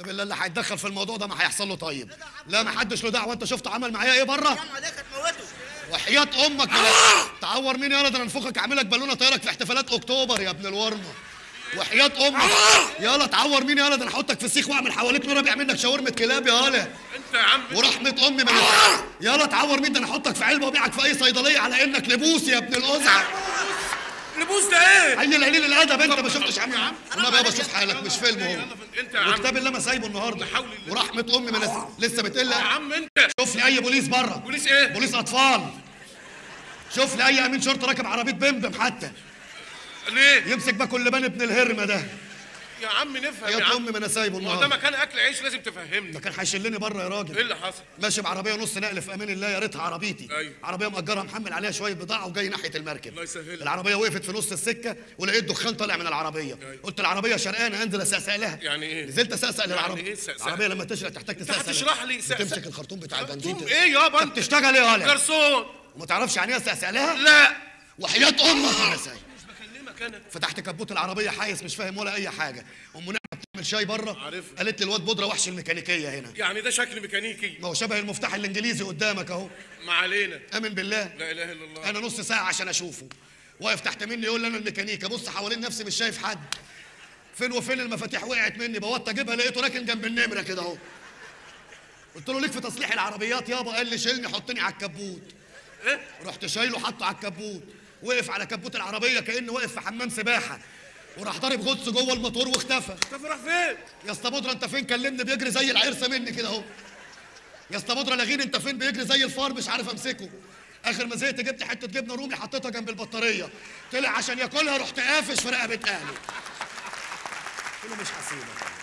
طب اللي اللي هيتدخل في الموضوع ده ما هيحصل له طيب لا ما حدش له دعوه انت شفت عمل معايا ايه بره يا عليك هتموته وحياة امك تعور مين يا ده انا انفخك اعملك بالونه طايرك في احتفالات اكتوبر يا ابن الورمه وحياة امك يلا تعور مين يا ده انا احطك في السيخ واعمل حواليك نور بيعمل لك شاورمه كلاب يا هلا انت يا عم ورحمه امي من يلا تعور مين ده انا احطك في علبه وابيعك في اي صيدليه على انك لبوس يا ابن القزع لبوس ده ايه عيني القليل الادب انت ما شفتش عم يا عم. والنبي يابا شوف حالك مش فيلم هو انت يا عم وكتاب الله ما سايبه النهارده حول الله. ورحمه امي من لسه بتقل يا عم انت شوف لي اي بوليس بره بوليس ايه بوليس اطفال شوف لي اي امين شرطه راكب عربيه بمبم حتى ليه يمسك بقى كل بان ابن الهرمه ده يا عم نفهم يا يا عم امي ما انا سايبه ما هو ده النهارده مكان اكل عيش لازم تفهمني ده كان هيشلني بره يا ايه راجل اللي حصل ماشي بعربيه نص نقل في امان الله يا ريتها عربيتي أيوة. عربيه مأجرها محمل عليها شويه بضاعه وجاي ناحيه المركب الله يسهلك. العربيه وقفت في نص السكه ولقيت دخان طالع من العربيه قلت العربيه شرقانه انزل اسقسق لها يعني ايه؟ نزلت اسقسق للعربيه إيه سقسقة؟ العربيه لما تشرق تحتاج تسقسق هتشرح لي سقسقة؟ تمسك الخرطوم بتاع البنزين خرطوم ايه يابا انت تشتغل ايه يا ولا جرسون وما تعرفش يعني ايه اسقسق لها لا وحياه امك انا سايب مش بكلمك انا فتحت كبوت العربيه حايس مش فاهم ولا اي حاجه ام نعمه بتعمل شاي بره عارفها. قالت لي الواد بودره وحش الميكانيكيه هنا يعني ده شكل ميكانيكي ما هو شبه المفتاح الانجليزي قدامك اهو ما علينا امن بالله لا اله الا الله انا نص ساعه عشان اشوفه واقف تحت مني يقول لي انا الميكانيكا بص حوالين نفسي مش شايف حد فين وفين المفاتيح وقعت مني بوطت اجيبها لقيته راكن جنب النمره كده اهو قلت له ليك في تصليح العربيات يابا قال لي شيلني حطني على الكبوت ايه رحت شايله حطه على الكبوت وقف على كبوت العربيه كانه واقف في حمام سباحه وراح ضارب غطس جوه الموتور واختفى انت راح فين يا اسطى بدره انت فين كلمني بيجري زي العرسه مني كده اهو يا اسطى بدره لغيني انت فين بيجري زي الفار مش عارف امسكه اخر ما زهقت جبت حته جبنه رومي حطيتها جنب البطاريه طلع عشان ياكلها رحت قافش في رقبه اهلي قلت له مش هسيبك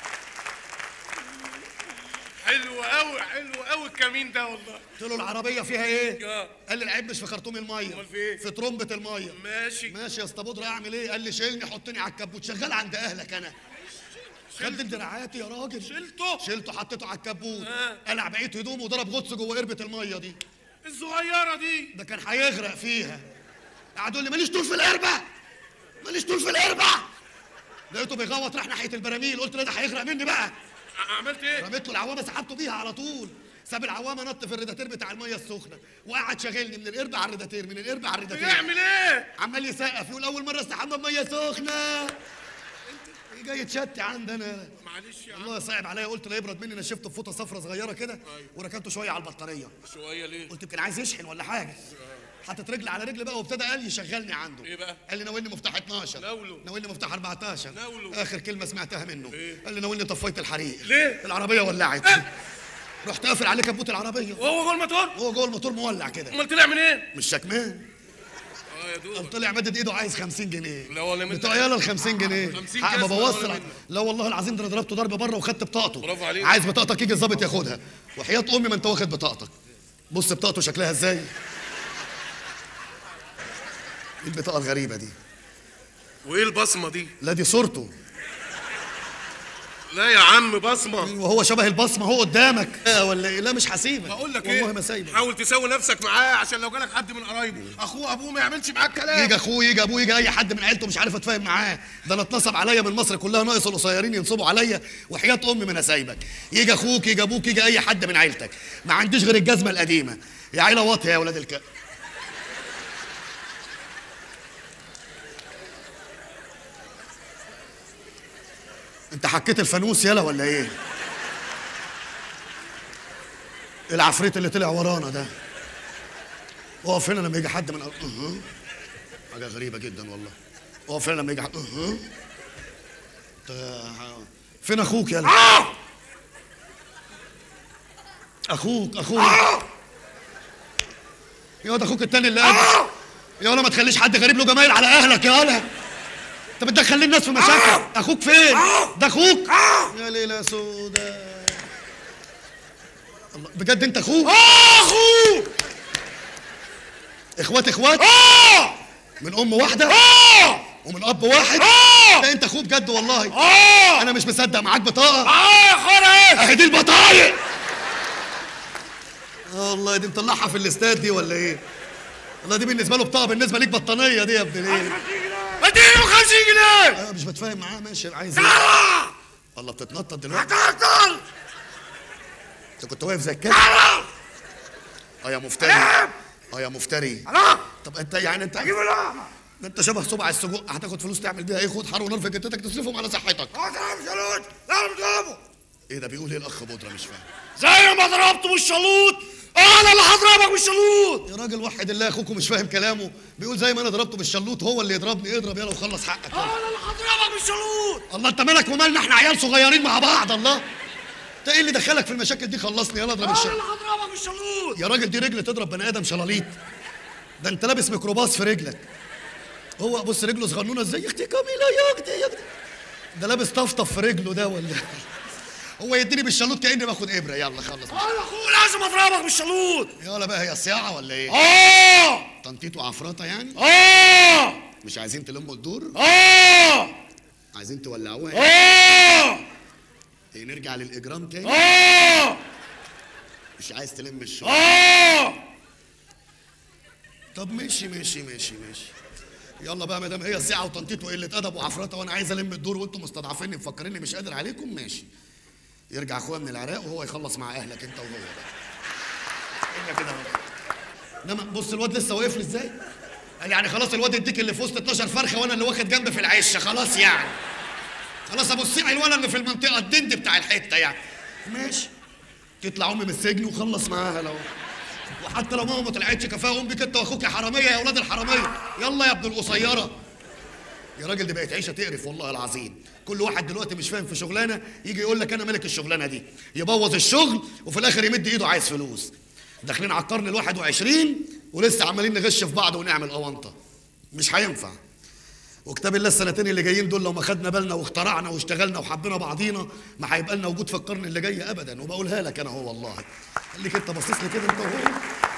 حلو قوي حلو قوي الكمين ده والله قلت له العربيه فيها ايه اه. قال لي العيب مش في خرطوم الميه امال في ايه؟ في ترمبه الميه ماشي ماشي يا اسطى بدره اعمل ايه قال لي شيلني حطني على الكبوت شغال عند اهلك انا خدت دراعاتي يا راجل شلته شلته حطيته على الكبوت آه. قلع بقيت هدومه وضرب غطس جوه قربه الميه دي الصغيره دي ده كان هيغرق فيها قعدوا لي ماليش طول في القربه ماليش طول في القربه لقيته بيغوط راح ناحيه البراميل قلت له ده هيغرق مني بقى ع- عملت ايه رميت له العوامه سحبته بيها على طول ساب العوامه نط في الريداتير بتاع الميه السخنه وقعد شاغلني من القربه على الريداتير من القربه على الريداتير بيعمل ايه عمال يسقف يقول اول مره استحمى بميه سخنه جاي يتشتي عندنا معلش يا عم والله صعب عليا قلت لا يبرد مني نشفته في فوطه صفرة صغيره كده وركنته شويه على البطاريه شويه ليه قلت يمكن عايز يشحن ولا حاجه حطيت رجل على رجل بقى وابتدى قال يشغلني عنده إيه بقى؟ قال لي ناولني مفتاح 12 ناوله. ناولني مفتاح 14 ناوله. اخر كلمه سمعتها منه قال لي ناولني طفيت الحريق ليه؟ العربيه ولعت رحت قافل عليه كبوت العربيه وهو جوه الموتور هو جوه الموتور مولع كده امال طلع منين مش شكمان اه يا قام دوب طلع مدد ايده عايز 50 جنيه لا والله من بتوع يالا ال 50 جنيه 50 حق ما جزمة بوصل ولا منه. لا والله العظيم ده انا ضربته ضربه بره وخدت بطاقته برافو عليك. عايز بطاقتك يجي الظابط ياخدها وحياه امي ما انت واخد بطاقتك بص بطاقته شكلها ازاي ايه البطاقه الغريبه دي وايه البصمه دي لا دي صورته لا يا عم بصمه وهو شبه البصمه هو قدامك لا ولا ايه لا مش هسيبك بقول لك والله ايه ما سايبك حاول تسوي نفسك معاه عشان لو جالك حد من قرايبه اخوه ابوه ما يعملش معاك كلام يجي اخوه يجي ابوه يجي اي حد من عيلته مش عارف اتفاهم معاه ده انا اتنصب عليا من مصر كلها ناقص القصيرين ينصبوا عليا وحياه امي ما انا سايبك يجي اخوك يجي ابوك يجي اي حد من عيلتك ما عنديش غير الجزمه القديمه يا عيله واطيه يا ولاد الك انت حكيت الفانوس يلا ولا ايه العفريت اللي طلع ورانا ده اقف هنا لما يجي حد من أه. حاجة غريبة جدا والله اقف هنا لما يجي حد أه. أنت- فين اخوك يلا اخوك اخوك يا واد اخوك التاني اللي قبل يا ولا ما تخليش حد غريب له جمايل على اهلك يا ولا انت بتدخل لي الناس في مشاكل اخوك فين ده اخوك يا ليلى سودا الله بجد انت اخوك اخوه اخوات اخوات من ام واحده ومن اب واحد ده انت اخوه بجد والله اه انا مش مصدق معاك بطاقه اه خرج اهي دي البطايق آه والله دي مطلعها في الاستاد دي ولا ايه والله دي بالنسبه له بطاقه بالنسبه ليك بطانيه دي يا ابن الايه اديله 50 جنيه انا مش بتفاهم معاه ماشي عايز ايه الله بتتنطط دلوقتي هتعطل انت كنت واقف زي الكلب اه يا مفتري اه يا مفتري خلاص طب انت يعني انت اجيب اللحمه ده انت شبه صبع السجق هتاخد فلوس تعمل بيها ايه خد حر ونار في جتتك تصرفهم على صحتك خلاص انا مش هلوت لا مش هضربه ايه ده بيقول ايه الاخ بودره مش فاهم زي ما ضربته بالشلوط انا اللي هضربك بالشلوط يا راجل وحد الله اخوكم مش فاهم كلامه بيقول زي ما انا ضربته بالشلوط هو اللي يضربني اضرب يلا وخلص حقك يلا. انا اللي هضربك بالشلوط الله انت مالك ومالنا احنا عيال صغيرين مع بعض الله انت ايه اللي دخلك في المشاكل دي خلصني يلا اضرب انا الشلوط اللي هضربك بالشلوط يا راجل دي رجل تضرب بني ادم شلاليط ده انت لابس ميكروباص في رجلك هو بص رجله صغنونه ازاي يا اختي كاميلا يا اختي يا اختي ده لابس طفطف في رجله ده ولا هو يديني بالشلوط كاني باخد ابره يلا خلص انا اخوه لازم اضربك بالشلوط يلا بقى هي صياعه ولا ايه اه تنطيط وعفرطه يعني اه مش عايزين تلموا الدور اه عايزين تولعوها اه إيه نرجع للاجرام تاني اه مش عايز تلم الشغل اه طب ماشي ماشي ماشي ماشي يلا بقى ما دام هي ساعه وتنطيط وقله ادب وعفرطه وانا عايز الم الدور وانتم مستضعفيني مفكريني مش قادر عليكم ماشي يرجع اخويا من العراق وهو يخلص مع اهلك انت وهو بقى هي كده اهو انما بص الواد لسه واقف لي ازاي قال يعني خلاص الواد يديك اللي في وسط 12 فرخه وانا اللي واخد جنب في العشه خلاص يعني خلاص ابو السيع الولد اللي في المنطقه الدند بتاع الحته يعني ماشي تطلع امي من السجن وخلص معاها لو وحتى لو ماما ما طلعتش كفايه ام بيك انت واخوك يا حراميه يا اولاد الحراميه يلا يا ابن القصيره يا راجل دي بقت عيشه تقرف والله العظيم كل واحد دلوقتي مش فاهم في شغلانه يجي يقول لك انا ملك الشغلانه دي يبوظ الشغل وفي الاخر يمد ايده عايز فلوس داخلين على القرن الواحد وعشرين ولسه عمالين نغش في بعض ونعمل اونطه مش هينفع وكتاب الله السنتين اللي جايين دول لو ما خدنا بالنا واخترعنا واشتغلنا وحبينا بعضينا ما هيبقى لنا وجود في القرن اللي جاي ابدا وبقولها لك انا هو والله خليك انت باصص لي كده انت وهو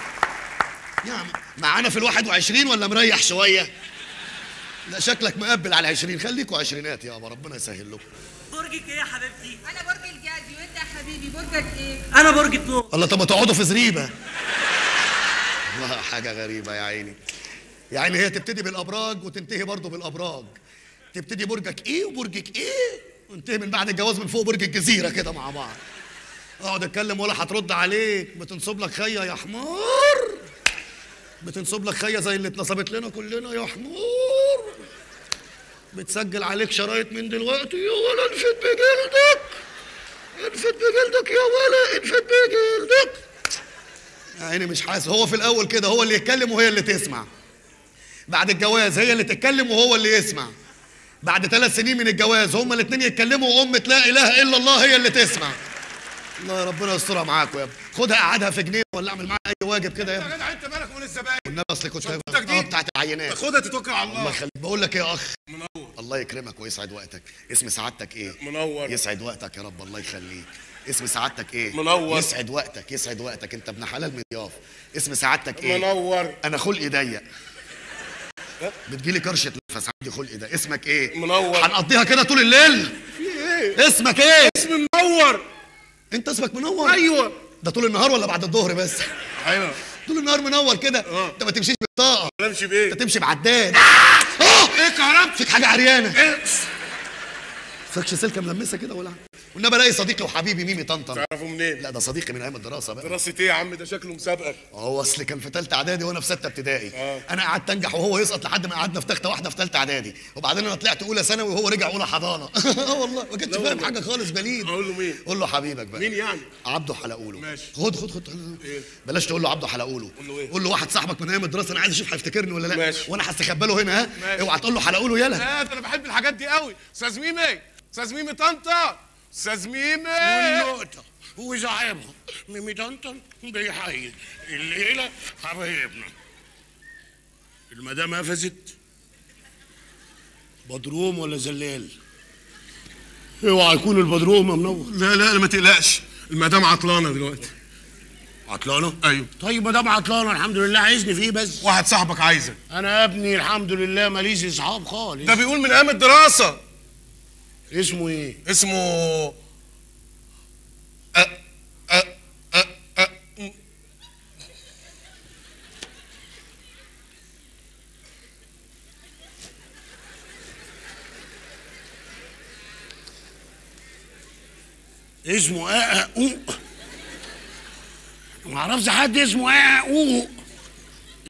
يعني معانا في الواحد وعشرين ولا مريح شويه لا شكلك مقبل على العشرين خليكوا عشرينات يابا ربنا يسهل لكم برجك ايه يا حبيبتي؟ انا برج الجدي وانت يا حبيبي برجك ايه انا برج الثور الله طب ما تقعدوا في زريبه والله حاجه غريبه يا عيني يعني هي تبتدي بالابراج وتنتهي برضه بالابراج تبتدي برجك ايه وبرجك ايه وانتهي من بعد الجواز من فوق برج الجزيره كده مع بعض اقعد اتكلم ولا هترد عليك بتنصب لك خيه يا حمار بتنصب لك خيه زي اللي اتنصبت لنا كلنا يا حمار بتسجل عليك شرايط من دلوقتي يا ولا انفد بجلدك انفد بجلدك يا ولا انفد بجلدك يا عيني مش حاسس هو في الاول كده هو اللي يتكلم وهي اللي تسمع بعد الجواز هي اللي تتكلم وهو اللي يسمع بعد ثلاث سنين من الجواز هما الاثنين يتكلموا وأمة لا إله إلا الله هي اللي تسمع الله يا ربنا يسترها معاكم يا ابني خدها قعدها في جنيه ولا اعمل معاها أي واجب كده يا ابني يا جدع انت مالك من الزباين والنبي أصل كنت شنطتك دي؟ اه بتاعت العينات خدها تتوكل على الله الله يخليك بقول لك إيه يا أخ منور الله يكرمك ويسعد وقتك اسم سعادتك إيه منور يسعد وقتك يا رب الله يخليك اسم سعادتك ايه منور. يسعد وقتك يسعد وقتك انت ابن حلال مضياف اسم سعادتك ايه منور انا خلقي ضيق بتجيلي كرشه نفس عندي خلقي ده اسمك ايه منور. هنقضيها كده طول الليل في ايه اسمك ايه اسمي منور انت اسمك منور ايوه ده طول النهار ولا بعد الظهر بس ايوه طول النهار منور كده اه. انت ما تمشيش ببطاقه امشي بايه انت تمشي بعداد اه ايه كهربت فيك حاجه عريانه ايه فيكش سلكه ملمسه كده ولا والنبي الاقي صديقي وحبيبي ميمي طنطن تعرفوا منين لا ده صديقي من ايام الدراسه بقى دراسة ايه يا عم ده شكله مسابقك هو اصل كان في ثالثه اعدادي وانا في سته ابتدائي آه. انا قعدت انجح وهو يسقط لحد ما قعدنا في تخته واحده في ثالثه اعدادي وبعدين انا طلعت اولى ثانوي وهو رجع اولى حضانه اه والله ما كنتش لا فاهم والله. حاجه خالص بليد اقول له مين قول له حبيبك بقى مين يعني عبده حلقوله ماشي. خد خد خد إيه؟ بلاش تقول له عبده حلقوله قول له إيه؟ قول له واحد صاحبك من ايام الدراسه انا عايز اشوف هيفتكرني ولا لا ماشي. وانا هستخبى له هنا ها ماشي. اوعى تقول له حلقوله يلا لا ده انا بحب الحاجات دي قوي استاذ ميمي استاذ ميمي طنطا استاذ ميمي والنقطة وزعيمها ميمي طنطن بيحيي الليلة حبايبنا المدام قفزت بدروم ولا زلال اوعى يكون البدروم يا منور لا لا ما تقلقش المدام عطلانه دلوقتي عطلانة ايوه طيب مدام عطلانة الحمد لله عايزني فيه بس واحد صاحبك عايزك انا يا ابني الحمد لله ماليش اصحاب خالص ده بيقول من ايام الدراسه اسمه ايه اسمه أ... أ... أ... أ... اسمه اقوق ما اعرفش حد اسمه اقوق